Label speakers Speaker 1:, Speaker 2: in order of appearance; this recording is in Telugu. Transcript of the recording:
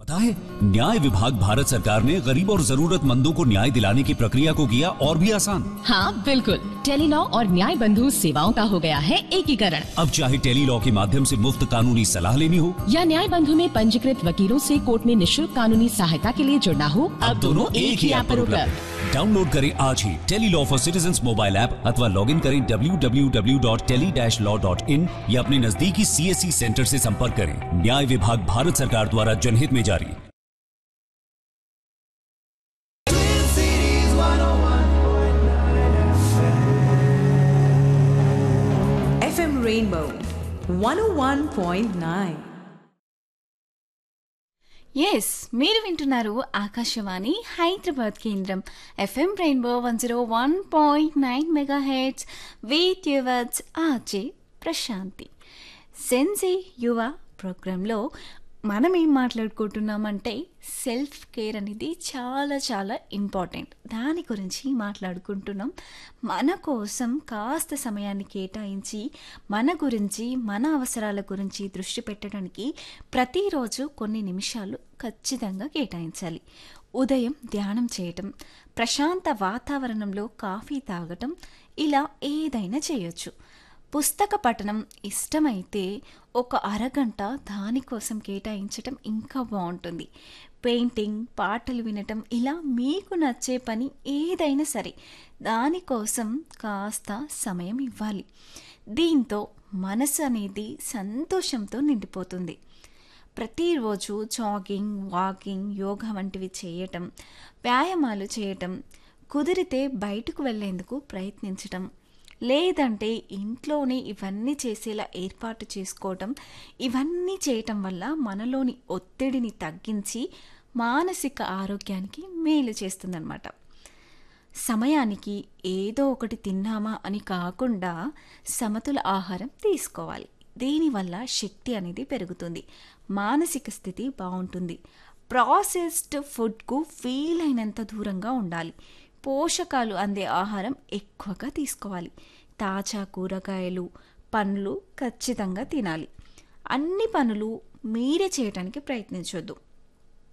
Speaker 1: पता है न्याय विभाग भारत सरकार ने गरीब और जरूरतमंदों को न्याय दिलाने की प्रक्रिया को किया और भी आसान
Speaker 2: हाँ बिल्कुल टेलीलॉ और न्याय बंधु सेवाओं का हो गया है एकीकरण
Speaker 1: अब चाहे टेली लॉ के माध्यम से मुफ्त कानूनी सलाह लेनी हो
Speaker 2: या न्याय बंधु में पंजीकृत वकीलों से कोर्ट में निशुल्क कानूनी सहायता के लिए जुड़ना हो अब दोनों एक ही ऐप पर उपलब्ध
Speaker 1: डाउनलोड करें आज ही tele law for citizen mobile app अथवा लॉग इन करें www.tele-law.in या अपने नजदीकी सीएससी सेंटर से संपर्क करें न्याय विभाग भारत सरकार द्वारा जनहित में जारी
Speaker 3: FM Rainbow 101.9.
Speaker 4: ఎస్ మీరు వింటున్నారు ఆకాశవాణి హైదరాబాద్ కేంద్రం FM rainbow one zero one point nine mega hits with yours RJ Prashanti సెన్సీ యువ ప్రోగ్రాంలో మనం ఏం మాట్లాడుకుంటున్నామంటే సెల్ఫ్ కేర్ అనేది చాలా చాలా ఇంపార్టెంట్ దాని గురించి మాట్లాడుకుంటున్నాం మన కోసం కాస్త సమయాన్ని కేటాయించి మన గురించి మన అవసరాల గురించి దృష్టి పెట్టడానికి ప్రతిరోజు కొన్ని నిమిషాలు ఖచ్చితంగా కేటాయించాలి ఉదయం ధ్యానం చేయటం ప్రశాంత వాతావరణంలో కాఫీ తాగటం ఇలా ఏదైనా చేయొచ్చు పుస్తక పఠనం ఇష్టమైతే ఒక అరగంట దానికోసం కేటాయించటం ఇంకా బాగుంటుంది పెయింటింగ్ పాటలు వినటం ఇలా మీకు నచ్చే పని ఏదైనా సరే దానికోసం కాస్త సమయం ఇవ్వాలి దీంతో మనసు అనేది సంతోషంతో నిండిపోతుంది ప్రతిరోజు జాగింగ్ వాకింగ్ యోగా వంటివి చేయటం వ్యాయామాలు చేయటం కుదిరితే బయటకు వెళ్ళేందుకు ప్రయత్నించటం లేదంటే ఇంట్లోనే ఇవన్నీ చేసేలా ఏర్పాటు చేసుకోవటం ఇవన్నీ చేయటం వల్ల మనలోని ఒత్తిడిని తగ్గించి మానసిక ఆరోగ్యానికి మేలు చేస్తుందన్నమాట సమయానికి ఏదో ఒకటి తిన్నామా అని కాకుండా సమతుల ఆహారం తీసుకోవాలి దీనివల్ల శక్తి అనేది పెరుగుతుంది మానసిక స్థితి బాగుంటుంది ప్రాసెస్డ్ ఫుడ్కు వీలైనంత దూరంగా ఉండాలి పోషకాలు అందే ఆహారం ఎక్కువగా తీసుకోవాలి తాజా కూరగాయలు పండ్లు ఖచ్చితంగా తినాలి అన్ని పనులు మీరే చేయటానికి ప్రయత్నించొద్దు